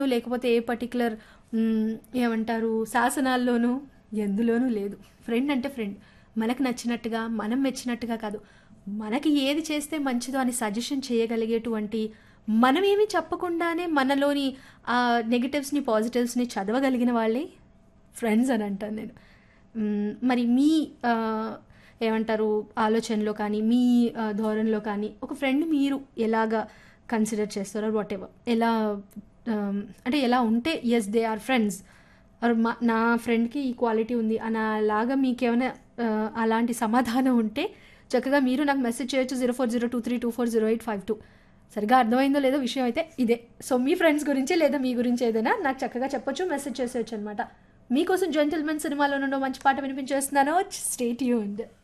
లేకపోతే ఏ పర్టికులర్ ఏమంటారు శాసనాల్లోనూ ఎందులోనూ లేదు ఫ్రెండ్ అంటే ఫ్రెండ్ మనకు నచ్చినట్టుగా మనం మెచ్చినట్టుగా కాదు మనకి ఏది చేస్తే మంచిదో అని సజెషన్ చేయగలిగేటువంటి మనమేమి చెప్పకుండానే మనలోని ఆ నెగిటివ్స్ని పాజిటివ్స్ని చదవగలిగిన వాళ్ళే ఫ్రెండ్స్ అని అంటాను నేను మ్మ్, మరి మీ ఆ, ఏమంటారు ఆలోచనలో కానీ మీ ఆ, ధోరణిలో కానీ ఒక ఫ్రెండ్ మీరు ఎలాగా కన్సిడర్ చేస్తారో వాట్ ఎవర్ ఎలా ఆమ్, అంటే ఎలా ఉంటే yes they are friends are మా నా ఫ్రెండ్కి ఈ క్వాలిటీ ఉంది అని అలాగా మీకేమైనా ఆ, అలాంటి సమాధానం ఉంటే చక్కగా మీరు నాకు మెసేజ్ చేయొచ్చు zero four zero two three two four zero eight five two సరిగా అర్థమైందో లేదో విషయం అయితే ఇదే సో మీ ఫ్రెండ్స్ గురించి లేదా మీ గురించి ఏదైనా నాకు చక్కగా చెప్పొచ్చు మెసేజ్ చేసేయచ్చు అనమాట మీకోసం జెంటిల్మెన్ సినిమాలో నుండి ఓ మంచి పాట వినిపించేస్తున్నాను స్టేట్ యూండ్